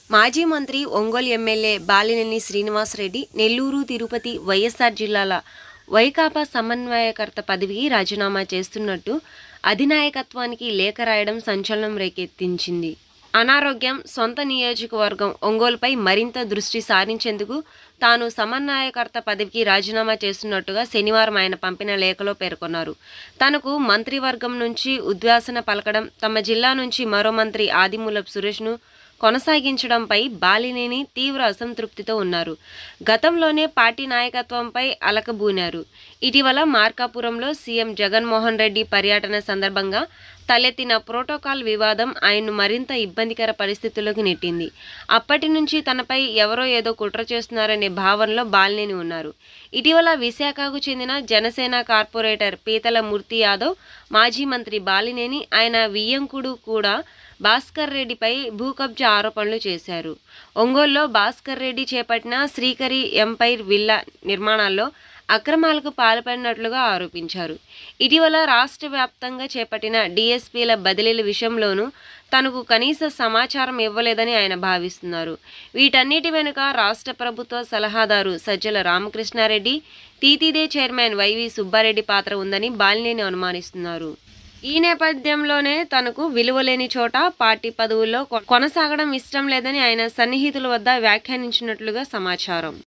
మాజీ మంత్రి ఒంగోలు ఎమ్మెల్యే బాలినేని శ్రీనివాసరెడ్డి నెల్లూరు తిరుపతి వైఎస్ఆర్ జిల్లాల వైకాపా సమన్వయకర్త పదవికి రాజీనామా చేస్తున్నట్టు అధినాయకత్వానికి లేఖ రాయడం సంచలనం రేకెత్తించింది అనారోగ్యం సొంత నియోజకవర్గం ఒంగోలుపై మరింత దృష్టి సారించేందుకు తాను సమన్వయకర్త పదవికి రాజీనామా చేస్తున్నట్టుగా శనివారం ఆయన పంపిన లేఖలో పేర్కొన్నారు తనకు మంత్రివర్గం నుంచి ఉద్వాసన పలకడం తమ జిల్లా నుంచి మరో మంత్రి ఆదిమూలపు సురేష్ను కొనసాగించడంపై బాలినేని తీవ్ర అసంతృప్తితో ఉన్నారు గతంలోనే పార్టీ నాయకత్వంపై అలకబూనారు ఇటీవల మార్కాపురంలో సీఎం జగన్మోహన్ రెడ్డి పర్యటన సందర్భంగా తలెత్తిన ప్రోటోకాల్ వివాదం ఆయన్ను మరింత ఇబ్బందికర పరిస్థితుల్లోకి నెట్టింది అప్పటి నుంచి తనపై ఎవరో ఏదో కుట్ర చేస్తున్నారనే భావనలో బాలినేని ఉన్నారు ఇటీవల విశాఖకు చెందిన జనసేన కార్పొరేటర్ పీతల మూర్తి యాదవ్ మాజీ మంత్రి బాలినేని ఆయన వియ్యంకుడు కూడా భాస్కర్ రెడ్డిపై భూ కబ్జా ఆరోపణలు చేశారు ఒంగోలులో భాస్కర్ రెడ్డి చేపట్టిన శ్రీకరి ఎంపైర్ విల్లా నిర్మాణాల్లో అక్రమాలకు పాల్పడినట్లుగా ఆరోపించారు ఇటీవల రాష్ట్ర వ్యాప్తంగా చేపట్టిన డిఎస్పీల బదిలీల విషయంలోనూ తనకు కనీస సమాచారం ఇవ్వలేదని ఆయన భావిస్తున్నారు వీటన్నిటి వెనుక రాష్ట్ర ప్రభుత్వ సలహాదారు సజ్జల రామకృష్ణారెడ్డి తీతీదే చైర్మన్ వైవి సుబ్బారెడ్డి పాత్ర ఉందని బాలినేని అనుమానిస్తున్నారు ఈ నేపథ్యంలోనే తనకు విలువలేని చోట పార్టీ పదవుల్లో కొ- కొనసాగడం ఇష్టం లేదని ఆయన సన్నిహితుల వద్ద వ్యాఖ్యానించినట్లుగా సమాచారం